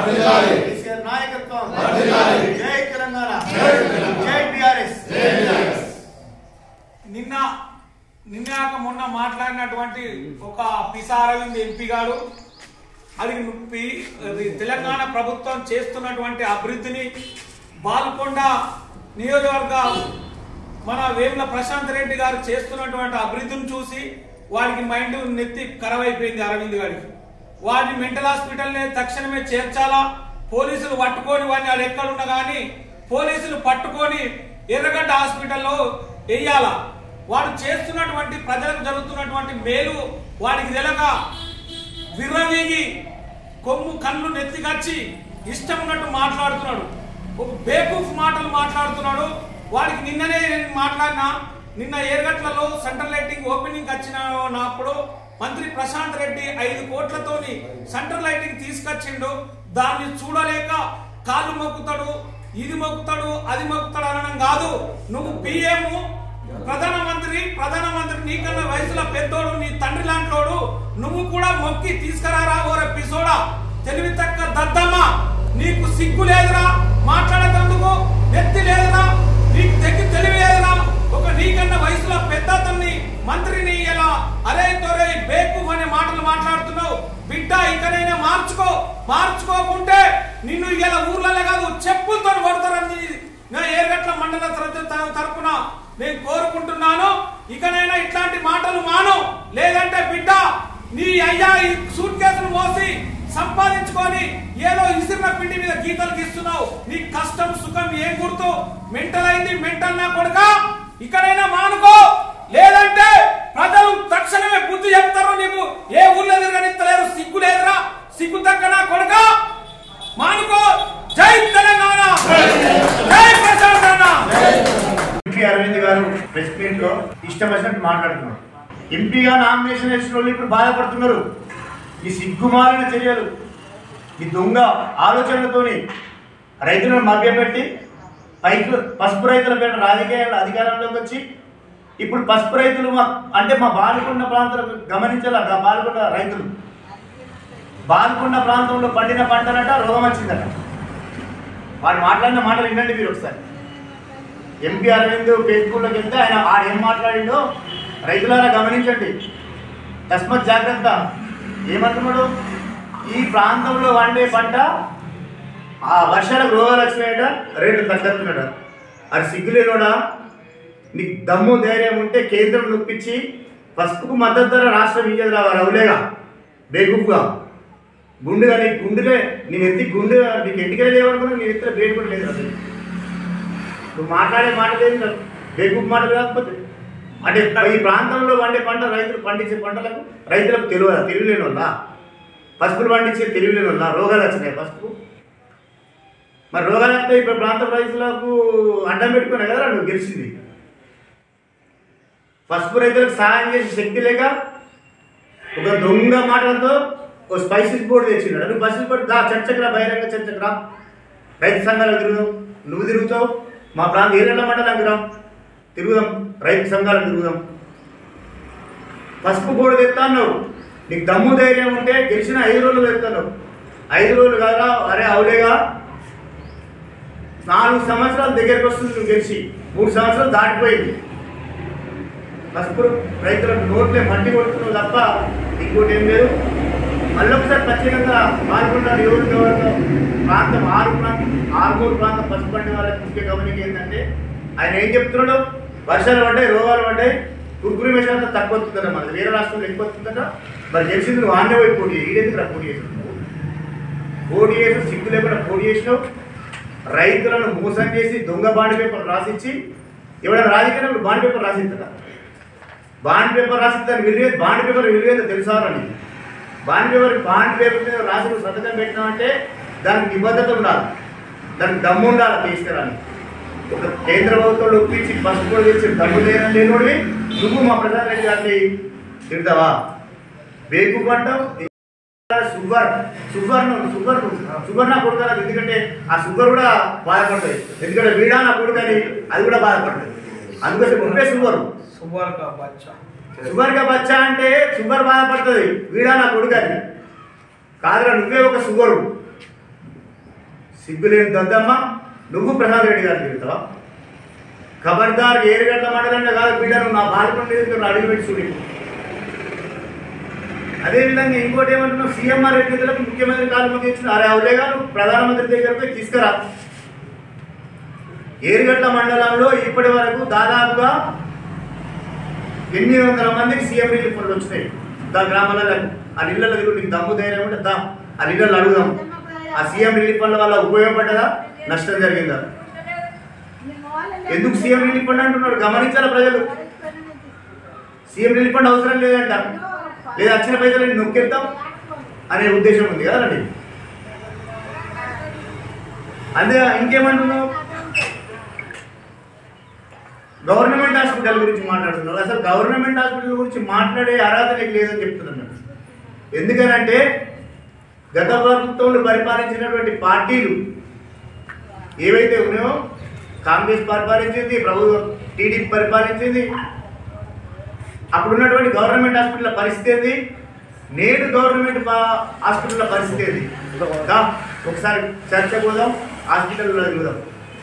కేసీఆర్ నాయకత్వం జై తెలంగాణ జై టిఆర్ఎస్ నిన్న నిన్నాక మొన్న మాట్లాడినటువంటి ఒక పిసా అరవింద్ ఎంపీ గారు అది నొప్పి అది తెలంగాణ ప్రభుత్వం చేస్తున్నటువంటి అభివృద్ధిని బాల్కొండ నియోజకవర్గ మన వేముల ప్రశాంత్ రెడ్డి గారు చేస్తున్నటువంటి అభివృద్ధిని చూసి వాడికి మైండ్ నెత్తి ఖరాబ్ అయిపోయింది అరవింద్ గారికి వాడిని మెంటల్ హాస్పిటల్ తక్షణమే చేర్చాలా పోలీసులు పట్టుకొని వాడిని వాడు ఎక్కడున్నా కానీ పోలీసులు పట్టుకొని ఎర్రగడ్డ హాస్పిటల్లో వెయ్యాలా వాడు చేస్తున్నటువంటి ప్రజలకు జరుగుతున్నటువంటి మేలు వాడికి తెలక విర్రవీగి కొమ్ము కళ్ళు నెత్తికచ్చి ఇష్టం ఉన్నట్టు మాట్లాడుతున్నాడు ఒక బేకూఫ్ మాటలు మాట్లాడుతున్నాడు వాడికి నిన్ననే నేను మాట్లాడినా నిన్న ఏర్గట్లలో సెంట్రల్ లైటింగ్ ఓపెనింగ్ వచ్చిన నాప్పుడు మంత్రి ప్రశాంత్ రెడ్డి ఐదు కోట్లతోని సెంట్రల్ లైటింగ్ తీసుకొచ్చిండు దాన్ని చూడలేక కాళ్ళు మొక్కుతాడు ఇది మొక్కుతాడు అది మొక్కుతాడు అనడం కాదు నువ్వు పిఎం ప్రధానమంత్రి ప్రధానమంత్రి నీకన్నా వయసులో పెద్దోడు నీ తండ్రి లాంటోడు నువ్వు కూడా మొక్కి తీసుకురారా ఓర పిసోడా తెలివి తక్క దద్దమ్మ నీకు సిగ్గు లేదురా మాట్లాడేటందుకు నెత్తి లేదురా నీకు తెగి తెలివి లేదురా ఒక నీకన్నా వయసులో పెద్ద అతన్ని మంత్రిని ఇలా అరే తోరే బేకు అనే మాటలు మాట్లాడుతున్నావు బిడ్డ ఇకనైనా మార్చుకో మార్చుకోకుంటే నిన్ను ఇలా ఊర్లలో కాదు చెప్పులతో కొడతారని నా ఏర్గట్ల మండల తర- తర- తరపున నేను కోరుకుంటున్నాను ఇకనైనా ఇట్లాంటి మాటలు మాను లేదంటే బిడ్డ నీ అయ్యా ఈ సూట్ కేసులు మోసి సంపాదించుకొని ఏదో ఇసిరిన పిండి మీద గీతలు గీస్తున్నావు నీ కష్టం సుఖం ఏం గుర్తు మెంటల్ అయింది మెంటల్ నా కొడుక ఇకనైనా మానుకో లేదంటే ప్రజలు తక్షణమే బుద్ధి చెప్తారు నీకు ఏ ఊర్లో తిరగనిస్తలేరు సిగ్గు లేదురా సిగ్గు తక్క నా కొడుక మానుకో జై తెలంగాణ జై ప్రశాంత్ అన్న ఎంపీ అరవింద్ గారు ప్రెస్ మీట్ లో ఇష్టం వచ్చినట్టు మాట్లాడుతున్నారు ఎంపీగా నామినేషన్ వేసిన వాళ్ళు ఇప్పుడు బాధపడుతున్నారు ఈ సిగ్గుమాలిన చర్యలు ఈ దొంగ ఆలోచనలతోని రైతులను మభ్యపెట్టి పైకి పసుపు రైతుల పేరు రాజకీయాల అధికారంలోకి వచ్చి ఇప్పుడు పసుపు రైతులు మా అంటే మా బాలుకొండ ప్రాంతాలకు గమనించాల ఆ బాలుకొండ రైతులు బాలుకొండ ప్రాంతంలో పండిన పంటనట రోగం వచ్చిందట వాడు మాట్లాడిన మాటలు వినండి మీరు ఒకసారి ఎంపీ అరవింద్ ఫేస్బుక్లోకి వెళ్తే ఆయన ఆడు ఏం మాట్లాడిండో రైతులారా గమనించండి తస్మత్ జాగ్రత్త ఏమంటున్నాడు ఈ ప్రాంతంలో వండే పంట ఆ వర్షాలకు రోగాలు వచ్చినాయట రేటు తగ్గట్టున్నాడు అది సిగ్గులేనోడా నీకు దమ్ము ధైర్యం ఉంటే కేంద్రం నొప్పించి పసుపుకు మద్దతు ధర రాష్ట్రం ఇయ్యదు రావాలి అవులేగా బేగుఫ్గా గుండెగా నీ గుండెలే నేను ఎత్తి గుండె నీకు ఎంటికలే లేవనుకున్నా నీ ఎత్తున బ్రేక్ కూడా లేదు అసలు నువ్వు మాట్లాడే మాట లేదు కదా. బేకూఫ్ మాటలు కాకపోతే అంటే ఈ ప్రాంతంలో పండే పంట రైతులు పండించే పంటలకు రైతులకు తెలియదా తెలియలేని వాళ్ళ పసుపులు పండించే తెలియలేని వాళ్ళ రోగాలు వచ్చినాయి పసుపు మరి రోగాలు వస్తే ఇప్పుడు ప్రాంత రైతులకు అడ్డం పెట్టుకునే కదా నువ్వు గెలిచింది పసుపు రైతులకు సహాయం చేసే శక్తి లేక ఒక దొంగ మాటలతో ఒక స్పైసీస్ బోర్డు తెచ్చినాడు నువ్వు స్పైసీస్ బోర్డు దా చర్చకురా బహిరంగ చర్చకురా రైతు సంఘాలకు తిరుగుదాం నువ్వు తిరుగుతావు మా ప్రాంత ఏళ్ళ మండలానికి రా తిరుగుదాం రైతు సంఘాలకు తిరుగుదాం పసుపు బోర్డు తెస్తాను నీకు దమ్ము ధైర్యం ఉంటే గెలిచిన ఐదు రోజులు తెస్తాను ఐదు రోజులు కాదా అరే అవులేగా నాలుగు సంవత్సరాలు దగ్గరికి వస్తుంది నువ్వు గెలిచి మూడు సంవత్సరాలు దాటిపోయింది పసుపు రైతులకు నోట్లే మట్టి కొడుతున్నావు తప్ప ఇంకోటి ఏం లేదు మళ్ళీ ఒకసారి ప్రత్యేకంగా పాల్గొన్న నియోజకవర్గ ప్రాంతం ఆరు ప్రాంతం ఆరుమూరు ప్రాంతం పసుపు పండి వాళ్ళకి ముఖ్య గమనిక ఏంటంటే ఆయన ఏం చెప్తున్నాడు వర్షాలు పడ్డాయి రోగాలు పడ్డాయి కుర్కురి విషయాలతో తక్కువ వస్తుందట మనది వేరే రాష్ట్రంలో ఎక్కువ వస్తుందట మరి గెలిచింది నువ్వు ఆన్నే పోయి పోటీ ఈడెందుకు రా పోటీ చేసినావు పోటీ చేసి సిగ్గు లేకుండా పోటీ చేసినావు రైతులను మోసం చేసి దొంగ బాండ్ పేపర్ రాసిచ్చి ఎవరైనా రాజకీయంలో బాండ్ పేపర్ రాసిద్దట బాండ్ పేపర్ రాసి దాని విలువ బాండ్ పేపర్ విలువేదో తెలుసా అని బాండ్ పేపర్ బాండ్ పేపర్ మీద రాసి నువ్వు సంతకం పెట్టినావంటే దానికి నిబద్ధత ఉండాలి దానికి దమ్ము ఉండాలి తీసుకురాని ఒక కేంద్ర ప్రభుత్వం ఒప్పించి పసుపు తెచ్చి దమ్ము లేదని లేనోడివి నువ్వు మా ప్రధాన రెడ్డి గారిని తిడతావా బేకు పంటం షుగర్ షుగర్ షుగర్ షుగర్ నా కొడుకు అన్నది ఎందుకంటే ఆ షుగర్ కూడా బాధపడుతుంది ఎందుకంటే వీడా నా కొడుకు అని అది కూడా బాధపడుతుంది అందుకోసం నువ్వే షుగర్ సుబర్ కా బచ్చా షుగర్ గా బచ్చా అంటే షుగర్ బాధపడుతుంది వీడా నా కొడుకు అని కాదురా నువ్వే ఒక షుగరు సిగ్గులేని దద్దమ్మ నువ్వు ప్రసాద్ రెడ్డి గారు తిరుగుతావా ఖబర్దార్ ఏరుగడ్డ మండలంలో కాదు బిడ్డ నువ్వు నా బాలకొండ నియోజకవర్గంలో అడుగు పెట్టి చూడు అదేవిధంగా ఇంకోటి ఏమంటున్నావు సీఎంఆర్ ఎన్నికలకు ముఖ్యమంత్రి కాలం ఇచ్చిన అరే అవులే గారు ప్రధానమంత్రి దగ్గర పోయి తీసుకురా ఏరుగడ్డ మండలంలో ఇప్పటి వరకు దాదాపుగా ఎనిమిది వందల మందికి సీఎం రిలీఫ్ ఫండ్లు వచ్చినాయి దా గ్రామాలలో ఆ నీళ్ళలో తిరుగు నీకు దమ్ము ధైర్యం ఉంటే దా ఆ నీళ్ళలో అడుగుదాం ఆ సీఎం రిలీఫ్ ఫండ్ల వల్ల ఉపయోగపడ్డదా నష్టం జరిగిందా ఎందుకు సీఎం రిలీఫ్ ఫండ్ అంటున్నాడు గమనించాలి ప్రజలు సీఎం రిలీఫ్ ఫండ్ అవసరం లేదంట లేదా వచ్చిన పైసలు నొక్కేద్దాం అనే ఉద్దేశం ఉంది కదండి అదే ఇంకేమంటున్నావు గవర్నమెంట్ హాస్పిటల్ గురించి మాట్లాడుతున్నారు అసలు గవర్నమెంట్ హాస్పిటల్ గురించి మాట్లాడే అర్హత నీకు లేదని చెప్తున్నాను ఎందుకనంటే గత ప్రభుత్వంలో పరిపాలించినటువంటి పార్టీలు ఏవైతే ఉన్నాయో కాంగ్రెస్ పరిపాలించింది ప్రభుత్వం టీడీపీ పరిపాలించింది అప్పుడు ఉన్నటువంటి గవర్నమెంట్ హాస్పిటల్ పరిస్థితి ఏంది నేడు గవర్నమెంట్ పా- హాస్పిటల్ పరిస్థితి ఏంది దా, ఒకసారి చర్చ పోదాం హాస్పిటల్లో చూద్దాం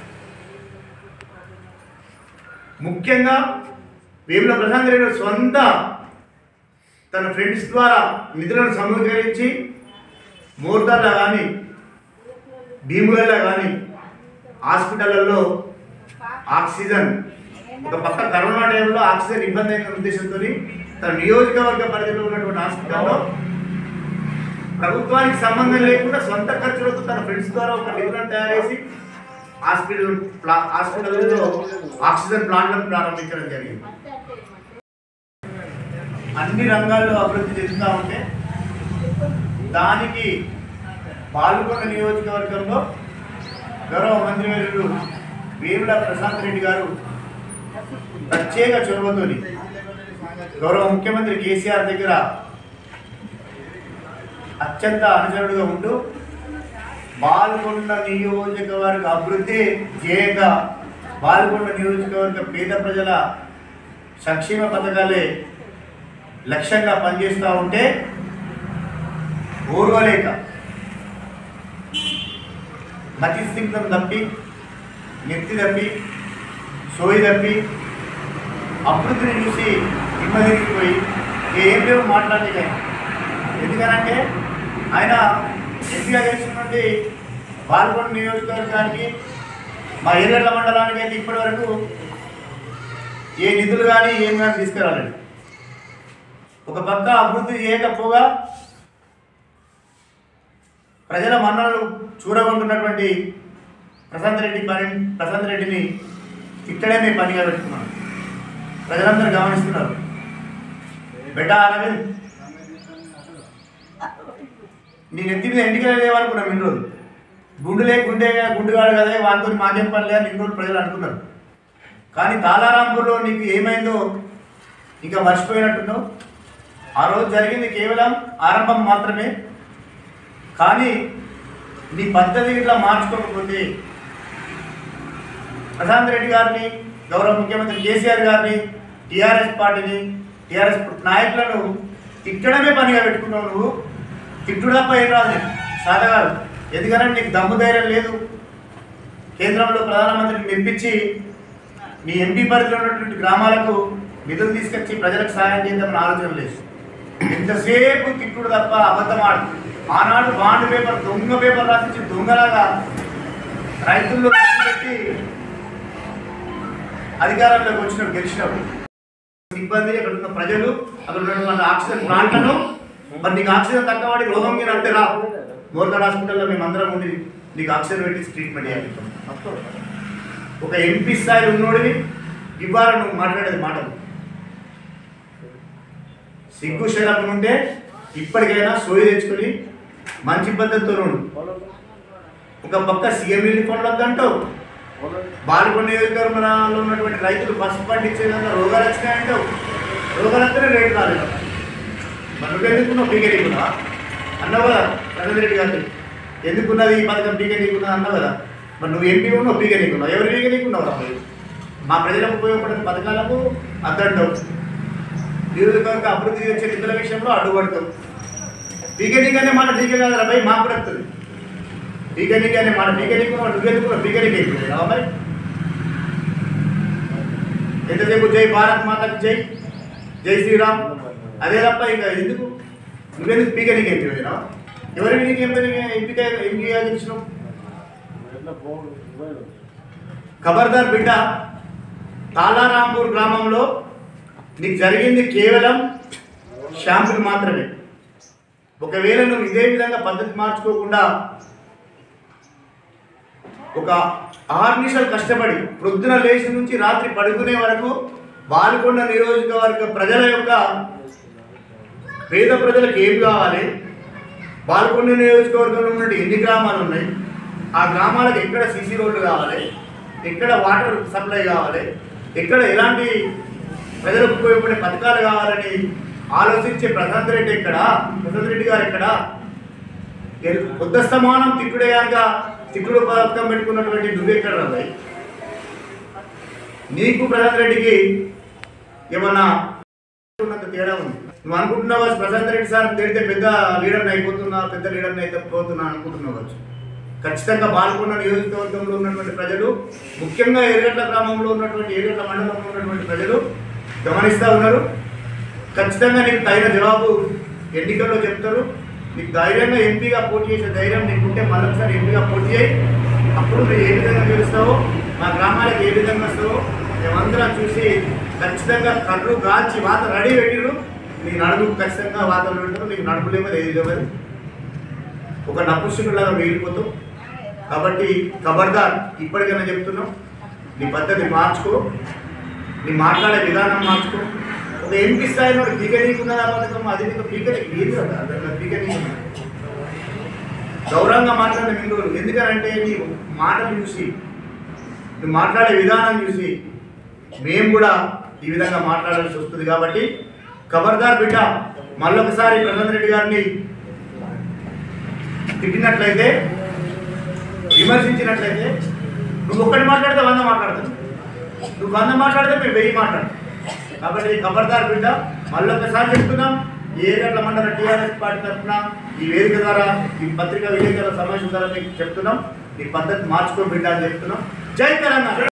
ముఖ్యంగా వేముల ప్రశాంత్ రెడ్డి సొంత తన ఫ్రెండ్స్ ద్వారా నిధులను సమీకరించి మోర్దార్లో కానీ భీముగల్లో కానీ హాస్పిటళ్లలో ఆక్సిజన్ ఒక పక్క కరోనా టైంలో ఆక్సిజన్ ఇబ్బంది అయిన ఉద్దేశంతో తన నియోజకవర్గ పరిధిలో ఉన్నటువంటి హాస్పిటల్లో ప్రభుత్వానికి సంబంధం లేకుండా సొంత ఖర్చులతో తన ఫ్రెండ్స్ ద్వారా ఒక నిధులను తయారు చేసి హాస్పిటల్ ప్లా హాస్పిటల్లో ఆక్సిజన్ ప్లాంట్లను ప్రారంభించడం జరిగింది అన్ని రంగాల్లో అభివృద్ధి చెందుతూ ఉంటే దానికి పాల్గొన్న నియోజకవర్గంలో గౌరవ మంత్రివర్యులు వేముల ప్రశాంత్ రెడ్డి గారు ప్రత్యేక చొరవతోని గౌరవ ముఖ్యమంత్రి కేసీఆర్ దగ్గర అత్యంత అనుచరుడుగా ఉంటూ బాల్కొండ నియోజకవర్గ అభివృద్ధి ధ్యేయంగా బాల్కొండ నియోజకవర్గ పేద ప్రజల సంక్షేమ పథకాలే లక్ష్యంగా పనిచేస్తూ ఉంటే ఓర్వలేక మతి స్థిగ్ధం తప్పి నెత్తి తప్పి సోయి తప్పి అభివృద్ధిని చూసి దిమ్మదిరిగిపోయి ఏం లేవు మాట్లాడలేక ఎందుకనంటే ఆయన ఎంపీగా గెలిచినటువంటి బాల్కొండ నియోజకవర్గానికి మా ఏరియల మండలానికి అయితే ఇప్పటి వరకు ఏ నిధులు కానీ ఏం కానీ తీసుకురాలేదు ఒక పక్క అభివృద్ధి చేయకపోగా ప్రజల మన్ననలు చూడగొంటున్నటువంటి ప్రశాంత్ రెడ్డి పని ప్రశాంత్ రెడ్డిని తిట్టడమే పనిగా పెట్టుకున్నాను ప్రజలందరూ గమనిస్తున్నారు బెటా అరవింద్ నేను ఎత్తి మీద ఇంటికి లేవనుకున్నాం ఇన్ని రోజులు గుండెలే గుండె గుండెగాడు కదా వాటితో మాకేం పని లేదు ఇన్ని రోజులు ప్రజలు అనుకున్నారు కానీ తాలారాంపూర్లో నీకు ఏమైందో ఇంకా మర్చిపోయినట్టున్నావు ఆ రోజు జరిగింది కేవలం ఆరంభం మాత్రమే కానీ నీ పద్ధతి ఇట్లా మార్చుకోకపోతే ప్రశాంత్ రెడ్డి గారిని గౌరవ ముఖ్యమంత్రి కేసీఆర్ గారిని టీఆర్ఎస్ పార్టీని టీఆర్ఎస్ నాయకులను తిట్టడమే పనిగా పెట్టుకున్నావు నువ్వు తిట్టుడు తప్ప ఏం రాదు నీకు సాధ కాదు ఎందుకంటే నీకు దమ్ము ధైర్యం లేదు కేంద్రంలో ప్రధానమంత్రిని మెప్పించి నీ ఎంపీ పరిధిలో ఉన్నటువంటి గ్రామాలకు నిధులు తీసుకొచ్చి ప్రజలకు సహాయం చేద్దామని ఆలోచన లేదు ఎంతసేపు తిట్టుడు తప్ప అబద్ధం ఆడు ఆనాడు బాండ్ పేపర్ దొంగ పేపర్ రాసించి దొంగలాగా రైతుల్లో ఖర్చు పెట్టి అధికారంలోకి వచ్చినప్పుడు గెలిచినప్పుడు సిబ్బంది అక్కడ ఉన్న ప్రజలు అక్కడ ఉన్నటువంటి ఆక్సిజన్ ప్లాంట్లను మరి నీకు ఆక్సిజన్ తక్కువడి రోగం మీద అంటే రా మోర్గడ్ హాస్పిటల్లో మేము అందరం ఉండి నీకు ఆక్సిజన్ పెట్టి ట్రీట్మెంట్ చేయాలి ఒక ఎంపీ స్థాయి ఉన్నోడివి ఇవ్వాలి నువ్వు మాట్లాడేది మాటలు సిగ్గు శరం ఉంటే ఇప్పటికైనా సోయి తెచ్చుకొని మంచి పద్ధతితో ఉండు ఒక పక్క సీఎం రిలీఫ్ ఫండ్ వద్దంటావు బాలకొండ నియోజకవర్గంలో ఉన్నటువంటి రైతులు పసుపు పండించే విధంగా రోగాలు వచ్చినాయంటావు రోగాలు వస్తేనే రేటు రాలేదు మరి నువ్వు ఎందుకున్నావు పీకే నీకున్నా అన్నావు కదా ప్రగతి రెడ్డి గారు ఎందుకున్నది ఈ పథకం పీకే నీకున్నా అన్నావు కదా మరి నువ్వు ఎంపీ ఉన్నావు పీకే నీకున్నావు ఎవరు పీకే నీకున్నావు రా మరి? మా ప్రజలకు ఉపయోగపడే పథకాలకు అద్దంటావు నియోజకవర్గ అభివృద్ధి చేసే నిధుల విషయంలో అడ్డుపడతావు పీకే నీకనే మాట పీకే కాదు రా భయ్ మాకు కూడా వస్తుంది పీకనీకి అనే మాట పీకనీకి నువ్వెందుకు పీకనీకి అయిపోయావా మరి ఎంతసేపు జై భారత్ మాతకి జై జై శ్రీరామ్ అదే తప్ప ఇంకా ఎందుకు నువ్వెందుకు పీకనీకి అయిపోయినా ఎవరి నీకు ఎంపిక ఎంపిక ఎంపిక గెలిచినావు ఖబర్దార్ బిడ్డ తాలారాంపూర్ గ్రామంలో నీకు జరిగింది కేవలం షాంపుల్ మాత్రమే ఒకవేళ నువ్వు ఇదే విధంగా పద్ధతి మార్చుకోకుండా ఒక ఆరు నిమిషాలు కష్టపడి ప్రొద్దున లేచి నుంచి రాత్రి పడుకునే వరకు బాల్కొండ నియోజకవర్గ ప్రజల యొక్క పేద ప్రజలకు ఏం కావాలి బాల్కొండ నియోజకవర్గంలో ఉన్న ఎన్ని గ్రామాలు ఉన్నాయి ఆ గ్రామాలకు ఎక్కడ సీసీ రోడ్లు కావాలి ఎక్కడ వాటర్ సప్లై కావాలి ఎక్కడ ఎలాంటి ప్రజలకు ఉపయోగపడే పథకాలు కావాలని ఆలోచించే ప్రశాంత్ రెడ్డి ఎక్కడ ప్రశాంత్ రెడ్డి గారు ఎక్కడ కొత్త సమానం తిట్టుడేయాక తిట్టుడు పథకం పెట్టుకున్నటువంటి నువ్వెక్కడ రాబాయి నీకు ప్రశాంత్ రెడ్డికి ఏమన్నా ఉన్నంత తేడా ఉంది నువ్వు అనుకుంటున్నావు ప్రశాంత్ రెడ్డి సార్ తిడితే పెద్ద లీడర్ని అయిపోతున్నా పెద్ద లీడర్ని అయితే పోతున్నా అనుకుంటున్నావు కావచ్చు. ఖచ్చితంగా బాల్కొండ నియోజకవర్గంలో ఉన్నటువంటి ప్రజలు ముఖ్యంగా ఎర్రగట్ల గ్రామంలో ఉన్నటువంటి ఎర్రగట్ల మండలంలో ఉన్నటువంటి ప్రజలు గమనిస్తూ ఉన్నారు ఖచ్చితంగా నీకు తగిన జవాబు ఎన్నికల్లో చెప్తారు నీకు ధైర్యంగా ఎంపీగా పోటీ చేసే ధైర్యం నీకుంటే మరొకసారి ఎంపీగా పోటీ చేయి అప్పుడు నువ్వు ఏ విధంగా గెలుస్తావో మా గ్రామాలకు ఏ విధంగా వస్తావో మేమందరం చూసి ఖచ్చితంగా కర్రు గాల్చి వాత రెడీ పెట్టిరు నీ నడుము ఖచ్చితంగా వాతావరణం ఉంటారు నీకు నడుపు లేవదు ఏది లేవదు ఒక నపుష్టులాగా మిగిలిపోతావు కాబట్టి ఖబర్దార్ ఇప్పటికైనా చెప్తున్నాం నీ పద్ధతి మార్చుకో నీ మాట్లాడే విధానం మార్చుకో ఒక ఎంపీ స్థాయిలో పీకనీకున్నదా పథకం అది నీకు పీకనీకి ఏది కదా దాంట్లో పీకనీకి ఉన్నది. గౌరవంగా మాట్లాడిన మీరు ఎందుకనంటే నీ మాటలు చూసి నువ్వు మాట్లాడే విధానం చూసి మేము కూడా ఈ విధంగా మాట్లాడాల్సి వస్తుంది కాబట్టి ఖబర్దార్ బిడ్డ మళ్ళొకసారి ప్రశాంత్ రెడ్డి గారిని తిట్టినట్లయితే విమర్శించినట్లయితే నువ్వు ఒక్కటి మాట్లాడితే వంద మాట్లాడతావు నువ్వు వంద మాట్లాడితే మేము వెయ్యి మాట్లాడతాం కాబట్టి ఖబర్దార్ బిడ్డ మళ్ళొకసారి చెప్తున్నాం ఏ గట్ల మండల టీఆర్ఎస్ పార్టీ తరఫున ఈ వేదిక ద్వారా ఈ పత్రికా విలేకరుల సమావేశం ద్వారా మీకు చెప్తున్నాం ఈ పద్ధతి మార్చుకో బిడ్డ అని చెప్తున్నాం జై తెలంగాణ